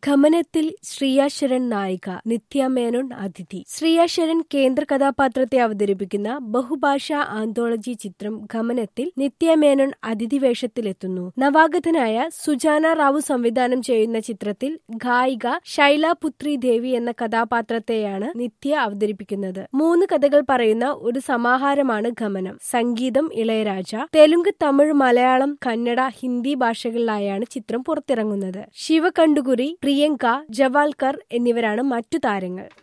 ഗമനത്തിൽ ശ്രീയാശരൺ നായിക നിത്യ മേനോൻ അതിഥി ശ്രീയാശരൺ കേന്ദ്ര കഥാപാത്രത്തെ അവതരിപ്പിക്കുന്ന ബഹുഭാഷാ ആന്തോളജി ചിത്രം ഗമനത്തിൽ നിത്യ മേനോൻ അതിഥി വേഷത്തിലെത്തുന്നു നവാഗതനായ സുജാന റാവു സംവിധാനം ചെയ്യുന്ന ചിത്രത്തിൽ ഗായിക ശൈലാപുത്രി ദേവി എന്ന കഥാപാത്രത്തെയാണ് നിത്യ അവതരിപ്പിക്കുന്നത് മൂന്ന് കഥകൾ പറയുന്ന ഒരു സമാഹാരമാണ് ഗമനം സംഗീതം ഇളയരാജ തെലുങ്ക് തമിഴ് മലയാളം കന്നഡ ഹിന്ദി ഭാഷകളിലായാണ് ചിത്രം പുറത്തിറങ്ങുന്നത് ശിവകണ്ടുകുരി പ്രിയങ്ക ജവാൽക്കർ എന്നിവരാണ് മറ്റു താരങ്ങൾ